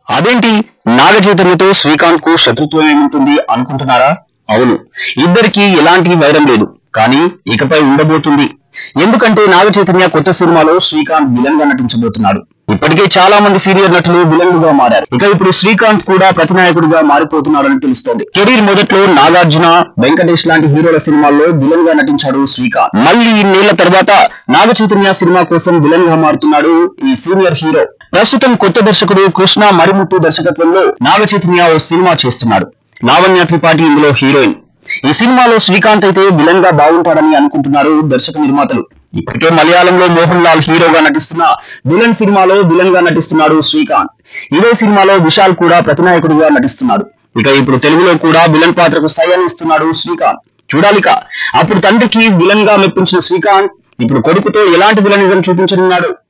అదేంటి నాగ చైతన్యతో శ్రీకాంత్ కు శత్రుత్వం ఏముంటుంది అనుకుంటున్నారా అవును ఇద్దరికి ఎలాంటి వైరం లేదు కానీ ఇకపై ఉండబోతుంది ఎందుకంటే నాగ చైతన్య కొత్త సినిమాలో శ్రీకాంత్ విలన్ గా నటించబోతున్నాడు ఇప్పటికే చాలా మంది సీనియర్ నటులు విలన్లుగా మారారు ఇక ఇప్పుడు శ్రీకాంత్ కూడా ప్రతినాయకుడిగా మారిపోతున్నాడని తెలుస్తోంది కెరీర్ మొదట్లో నాగార్జున వెంకటేష్ లాంటి హీరోల సినిమాల్లో విలన్ గా నటించాడు శ్రీకాంత్ మళ్ళీ ఇన్నేళ్ల తర్వాత నాగ చైతన్య సినిమా కోసం విలన్ గా మారుతున్నాడు ఈ సీనియర్ హీరో ప్రస్తుతం కొత్త దర్శకుడు కృష్ణ మరిముత్తు దర్శకత్వంలో నాగ చైతన్య ఓ సినిమా చేస్తున్నాడు లావణ్య త్రిపాఠి ఇందులో హీరోయిన్ ఈ సినిమాలో శ్రీకాంత్ అయితే విలన్ గా బాగుంటాడని అనుకుంటున్నారు దర్శక నిర్మాతలు ఇప్పటికే మలయాళంలో మోహన్ లాల్ హీరోగా నటిస్తున్న విలన్ సినిమాలో విలన్ గా నటిస్తున్నాడు శ్రీకాంత్ ఇదే సినిమాలో విశాల్ కూడా ప్రతినాయకుడిగా నటిస్తున్నాడు ఇక ఇప్పుడు తెలుగులో కూడా విలన్ పాత్రకు సైన్ ఇస్తున్నాడు శ్రీకాంత్ చూడాలిక అప్పుడు తండ్రికి విలన్ గా మెప్పించిన శ్రీకాంత్ ఇప్పుడు కొడుకుతో ఎలాంటి విలనిజం చూపించనున్నాడు